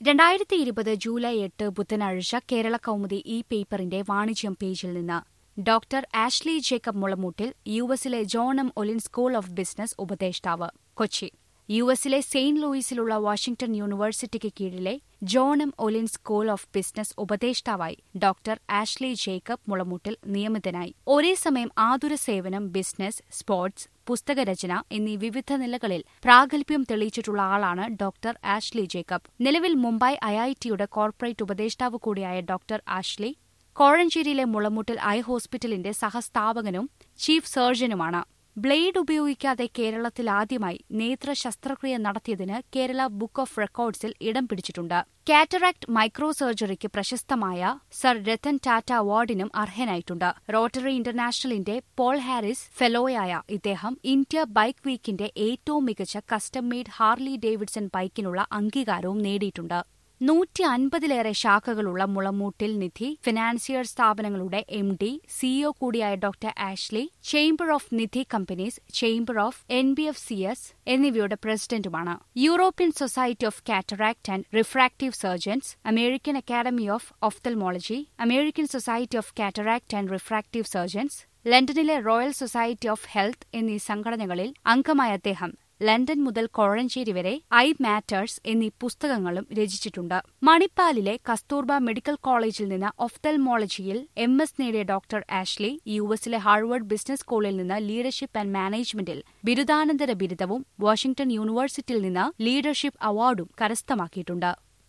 രണ്ടായിരത്തി ഇരുപത് ജൂലൈ എട്ട് ബുധനാഴ്ച കേരള കൗമുദി ഇ പേപ്പറിന്റെ വാണിജ്യം പേജിൽ നിന്ന് doctor Ashley Jacob Mulamoottil U എസിലെ John M Olin school of business ഉപദേഷ്ടാവ് കൊച്ചി യു എസിലെ സെയിന്റ് ലൂയിസിലുള്ള വാഷിംഗ്ടൺ യൂണിവേഴ്സിറ്റിക്ക് കീഴിലെ John M Olin school of business ഉപദേഷ്ടാവായി ഡോക്ടർ ആഷ്ലി ജേക്കബ് മുളമൂട്ടിൽ നിയമിതനായി ഒരേ സമയം ആതുര സേവനം ബിസിനസ് സ്പോർട്സ് പുസ്തകരചന എന്നീ വിവിധ നിലകളിൽ പ്രാഗൽഭ്യം തെളിയിച്ചിട്ടുള്ള ആളാണ് ഡോക്ടർ ആഷ്ലി ജേക്കബ് നിലവിൽ മുംബൈ ഐഐടിയുടെ കോർപ്പറേറ്റ് ഉപദേഷ്ടാവ് കൂടിയായ ഡോക്ടർ ആഷ്ലി കോഴഞ്ചേരിയിലെ മുളമുട്ടിൽ ഐ ഹോസ്പിറ്റലിന്റെ സഹസ്ഥാപകനും ചീഫ് സർജനുമാണ് ബ്ലേഡ് ഉപയോഗിക്കാതെ കേരളത്തിൽ ആദ്യമായി നേത്ര ശസ്ത്രക്രിയ നടത്തിയതിന് കേരള ബുക്ക് ഓഫ് റെക്കോർഡ്സിൽ ഇടം പിടിച്ചിട്ടുണ്ട് കാറ്ററാക്ട് മൈക്രോ സർജറിക്ക് പ്രശസ്തമായ സർ രത്തൻ ടാറ്റ അവാർഡിനും അർഹനായിട്ടുണ്ട് റോട്ടറി ഇന്റർനാഷണലിന്റെ പോൾ ഹാരിസ് ഫെലോയായ ഇദ്ദേഹം ഇന്ത്യ ബൈക്ക് വീക്കിന്റെ ഏറ്റവും മികച്ച കസ്റ്റം മെയ്ഡ് ഹാർലി ഡേവിഡ്സൺ ബൈക്കിനുള്ള അംഗീകാരവും നേടിയിട്ടുണ്ട് നൂറ്റി അൻപതിലേറെ ശാഖകളുള്ള മുളമൂട്ടിൽ നിധി ഫിനാൻസിയർ സ്ഥാപനങ്ങളുടെ എം ഡി സിഇഒ കൂടിയായ doctor Ashley chamber of Nidhi companies chamber of N B F C S എന്നിവയുടെ പ്രസിഡന്റുമാണ് European society of cataract and refractive surgeons American academy of ophthalmology American society of cataract and refractive surgeons ലണ്ടനിലെ royal society of health എന്നീ സംഘടനകളിൽ അംഗമായ അദ്ദേഹം London മുതൽ കോഴഞ്ചേരി വരെ I matters എന്നീ പുസ്തകങ്ങളും രചിച്ചിട്ടുണ്ട് മണിപ്പാലിലെ കസ്തൂർബ മെഡിക്കൽ കോളേജിൽ നിന്ന് ഒഫ്തൽമോളജിയിൽ എം എസ് നേടിയ ഡോക്ടർ ആഷ്ലി യു എസിലെ ഹാർവേഡ് ബിസിനസ് സ്കൂളിൽ നിന്ന് ലീഡർഷിപ്പ് ആൻഡ് മാനേജ്മെന്റിൽ ബിരുദാനന്തര ബിരുദവും വാഷിംഗ്ടൺ യൂണിവേഴ്സിറ്റിയിൽ നിന്ന് ലീഡർഷിപ്പ് അവാർഡും കരസ്ഥമാക്കിയിട്ടുണ്ട്